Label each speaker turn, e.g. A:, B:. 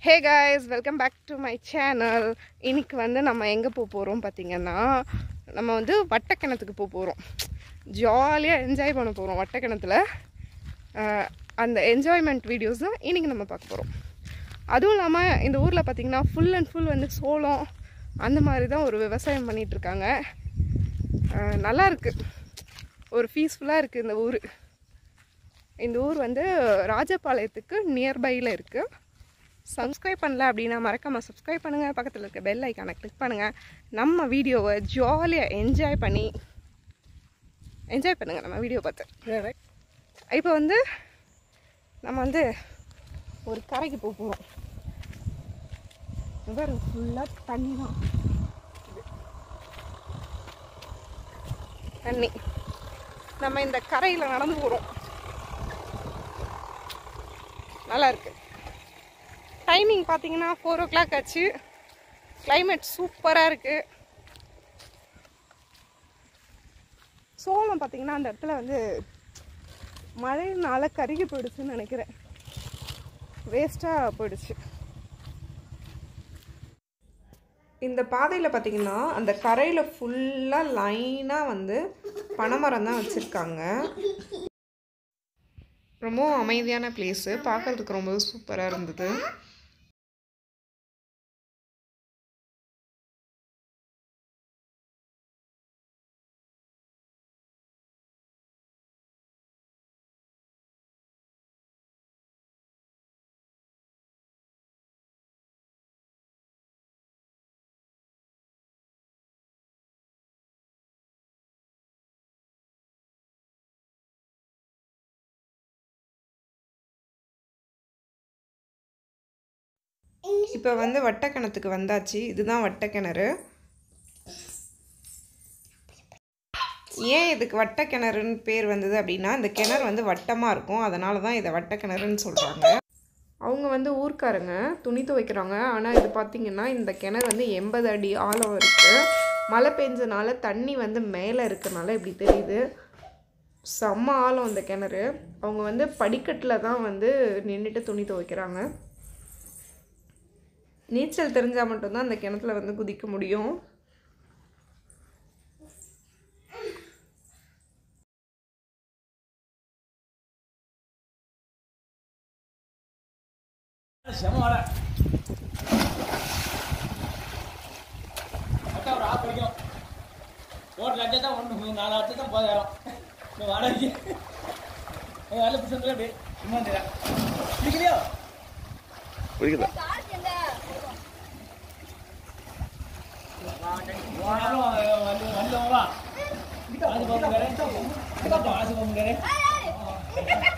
A: hey guys welcome back to my channel இன்னைக்கு வந்து நம்ம எங்கே போக போகிறோம் பார்த்தீங்கன்னா நம்ம வந்து வட்டக்கிணத்துக்கு போக போகிறோம் ஜாலியாக என்ஜாய் பண்ண போகிறோம் வட்டக்கிணத்துல ஆஹ், அந்த என்ஜாய்மெண்ட் வீடியோஸ் தான் இன்றைக்கி நம்ம பார்க்க போகிறோம் அதுவும் இல்லாமல் இந்த ஊரில் பார்த்தீங்கன்னா ஃபுல் அண்ட் ஃபுல் வந்து சோளம் அந்த மாதிரி தான் ஒரு விவசாயம் பண்ணிட்டு இருக்காங்க ஆஹ், நல்லா இருக்குது ஒரு பீஸ்ஃபுல்லாக இருக்குது இந்த ஊர் இந்த ஊர் வந்து ராஜபாளையத்துக்கு நியர்பையில் இருக்குது சப்ஸ்கிரைப் பண்ணல அப்படின்னா மறக்காமல் சப்ஸ்கிரைப் பண்ணுங்கள் பக்கத்தில் இருக்க பெல் ஐக்கானை கிளிக் பண்ணுங்கள் நம்ம வீடியோவை ஜாலியாக என்ஜாய் பண்ணி என்ஜாய் பண்ணுங்கள் நம்ம வீடியோ பார்த்து இப்போ வந்து நம்ம வந்து ஒரு கரைக்கு போக போகிறோம் இவர் ஃபுல்லாக தண்ணி தான் தண்ணி நம்ம இந்த கரையில் நடந்து போகிறோம் நல்லா இருக்கு டைமிங் பார்த்தீங்கன்னா ஃபோர் ஓ கிளாக் ஆச்சு climate சூப்பராக இருக்குது சோளம் பார்த்தீங்கன்னா அந்த இடத்துல வந்து மழைனால கருகி போயிடுச்சுன்னு நினைக்கிறேன் வேஸ்ட்டாக போயிடுச்சு இந்த பாதையில் பார்த்தீங்கன்னா அந்த கரையில் ஃபுல்லாக லைனாக வந்து பனைமரம் தான் வச்சுருக்காங்க ரொம்பவும் அமைதியான பிளேஸு பார்க்கறதுக்கு ரொம்ப சூப்பராக இருந்தது இப்போ வந்து வட்டக்கிணத்துக்கு வந்தாச்சு இதுதான் வட்டக்கிணறு ஏன் இதுக்கு வட்டக்கிணறுன்னு பேர் வந்தது அப்படின்னா இந்த கிணறு வந்து வட்டமாக இருக்கும் அதனால தான் இதை வட்டக்கிணறுன்னு சொல்கிறாங்க அவங்க வந்து ஊர்க்காரங்க துணி துவைக்கிறாங்க ஆனால் இது பார்த்திங்கன்னா இந்த கிணறு வந்து எண்பது அடி ஆழம் இருக்குது மழை பெஞ்சனால தண்ணி வந்து மேலே இருக்கனால இப்படி தெரியுது செம்ம ஆழம் இந்த கிணறு அவங்க வந்து படிக்கட்டில் தான் வந்து நின்றுட்டு துணி துவைக்கிறாங்க நீச்சல் தெரிஞ்சால் மட்டும்தான் அந்த கிணத்துல வந்து குதிக்க முடியும்
B: செம வர அக்கா ஒரு ஆஃப் வரைக்கும் ஒரு லட்சம் தான் ஒன்று நாலு லட்சம் தான் போதாயிரம் இந்த வாடகை நல்ல பிடிச்சது அப்படி சும்மா இருந்தேன் பிடிக்கலையோ
C: பிடிக்கல
B: போனாலும் வந்து வந்து வரலாம் ஆசு போகிறாரு ஆசு போகிறாரு